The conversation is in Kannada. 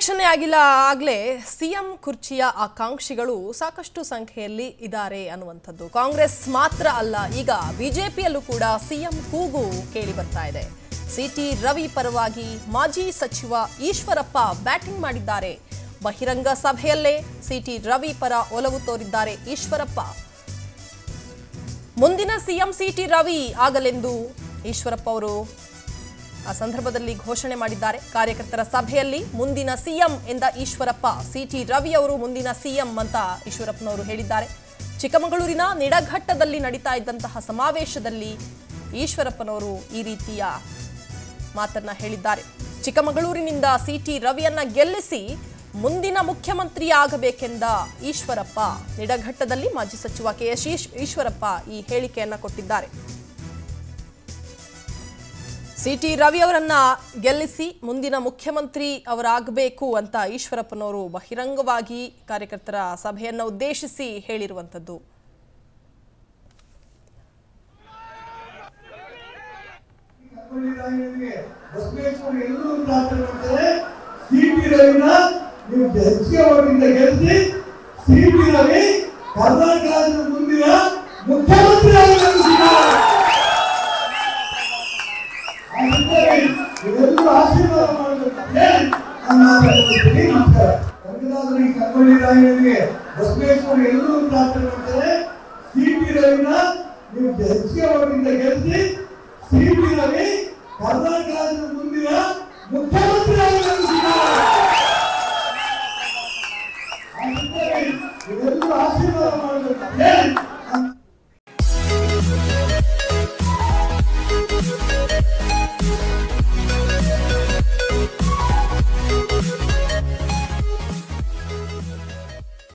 ಎಲೆಕ್ಷನ್ನೇ ಆಗಿಲ್ಲ ಆಗ್ಲೇ ಸಿಎಂ ಕುರ್ಚಿಯ ಆಕಾಂಕ್ಷಿಗಳು ಸಾಕಷ್ಟು ಸಂಖ್ಯೆಯಲ್ಲಿ ಇದ್ದಾರೆ ಅನ್ನುವಂಥದ್ದು ಕಾಂಗ್ರೆಸ್ ಮಾತ್ರ ಅಲ್ಲ ಈಗ ಬಿಜೆಪಿಯಲ್ಲೂ ಕೂಡ ಸಿಎಂ ಕೂಗು ಕೇಳಿ ಬರ್ತಾ ಇದೆ ಸಿಟಿ ರವಿ ಪರವಾಗಿ ಮಾಜಿ ಸಚಿವ ಈಶ್ವರಪ್ಪ ಬ್ಯಾಟಿಂಗ್ ಮಾಡಿದ್ದಾರೆ ಬಹಿರಂಗ ಸಭೆಯಲ್ಲೇ ಸಿಟಿ ರವಿ ಪರ ಒಲವು ತೋರಿದ್ದಾರೆ ಈಶ್ವರಪ್ಪ ಮುಂದಿನ ಸಿಎಂ ಸಿಟಿ ರವಿ ಆಗಲೆಂದು ಈಶ್ವರಪ್ಪ ಅವರು ಆ ಸಂದರ್ಭದಲ್ಲಿ ಘೋಷಣೆ ಮಾಡಿದ್ದಾರೆ ಕಾರ್ಯಕರ್ತರ ಸಭೆಯಲ್ಲಿ ಮುಂದಿನ ಸಿಎಂ ಎಂದ ಈಶ್ವರಪ್ಪ ಸಿಟಿ ರವಿ ಅವರು ಮುಂದಿನ ಸಿಎಂ ಅಂತ ಈಶ್ವರಪ್ಪನವರು ಹೇಳಿದ್ದಾರೆ ಚಿಕ್ಕಮಗಳೂರಿನ ನಿಡಘಟ್ಟದಲ್ಲಿ ನಡೀತಾ ಇದ್ದಂತಹ ಸಮಾವೇಶದಲ್ಲಿ ಈಶ್ವರಪ್ಪನವರು ಈ ರೀತಿಯ ಮಾತನ್ನ ಹೇಳಿದ್ದಾರೆ ಚಿಕ್ಕಮಗಳೂರಿನಿಂದ ಸಿಟಿ ರವಿಯನ್ನ ಗೆಲ್ಲಿಸಿ ಮುಂದಿನ ಮುಖ್ಯಮಂತ್ರಿ ಆಗಬೇಕೆಂದ ಈಶ್ವರಪ್ಪ ನಿಡಘಟ್ಟದಲ್ಲಿ ಮಾಜಿ ಸಚಿವ ಕೆ ಎಸ್ ಈಶ್ವರಪ್ಪ ಈ ಹೇಳಿಕೆಯನ್ನ ಕೊಟ್ಟಿದ್ದಾರೆ ಸಿಟಿ ರವಿ ಅವರನ್ನ ಗೆಲ್ಲಿಸಿ ಮುಂದಿನ ಮುಖ್ಯಮಂತ್ರಿ ಅವರಾಗಬೇಕು ಅಂತ ಈಶ್ವರಪ್ಪನವರು ಬಹಿರಂಗವಾಗಿ ಕಾರ್ಯಕರ್ತರ ಸಭೆಯನ್ನು ಉದ್ದೇಶಿಸಿ ಹೇಳಿರುವಂಥದ್ದು ಕರ್ಕೊಂಡಿದ್ದಾಗೆ ಬಸವೇಶ್ವರ ಎಲ್ಲರೂ ಪ್ರಾರ್ಥನೆ ಮಾಡ್ತಾರೆ ಸಿಪಿ ರವಿನ ನೀವು ಹೆಚ್ಚಿಗೆ ಓಟಿಂದ ಗೆಲ್ಲಿಸಿ ಸಿಪಿ ರವಿ ಕರ್ನಾಟಕ ರಾಜ್ಯದ ಮುಂದಿನ ಮುಖ್ಯಮಂತ್ರಿ ಆಗಬೇಕು ಇವೆಲ್ಲರೂ ಆಶೀರ್ವಾದ ಮಾಡಬೇಕು ಅಂತ ಹೇಳಿ ನಾನು ಮಾತಾಡ್ತಿದ್ದೀನಿ ನಮಸ್ಕಾರ ಕನಕದಾಸರಿಗೆ ಕರ್ಕೊಂಡಿದ್ದಾಗೆ ಬಸವೇಶ್ವರ ಎಲ್ಲರೂ ಪ್ರಾರ್ಥನೆ ಮಾಡ್ತಾರೆ ಸಿಪಿ ರವಿನ ನೀವು ಹೆಚ್ಚಿಗೆ ಓಟಿಂದ ಗೆಲ್ಲಿಸಿ ಸಿಪಿ ರವಿ ಕರ್ನಾಟಕ ರಾಜ್ಯದ ಮುಂದಿನ ಮುಖ್ಯಮಂತ್ರಿ ಆಗಬೇಕು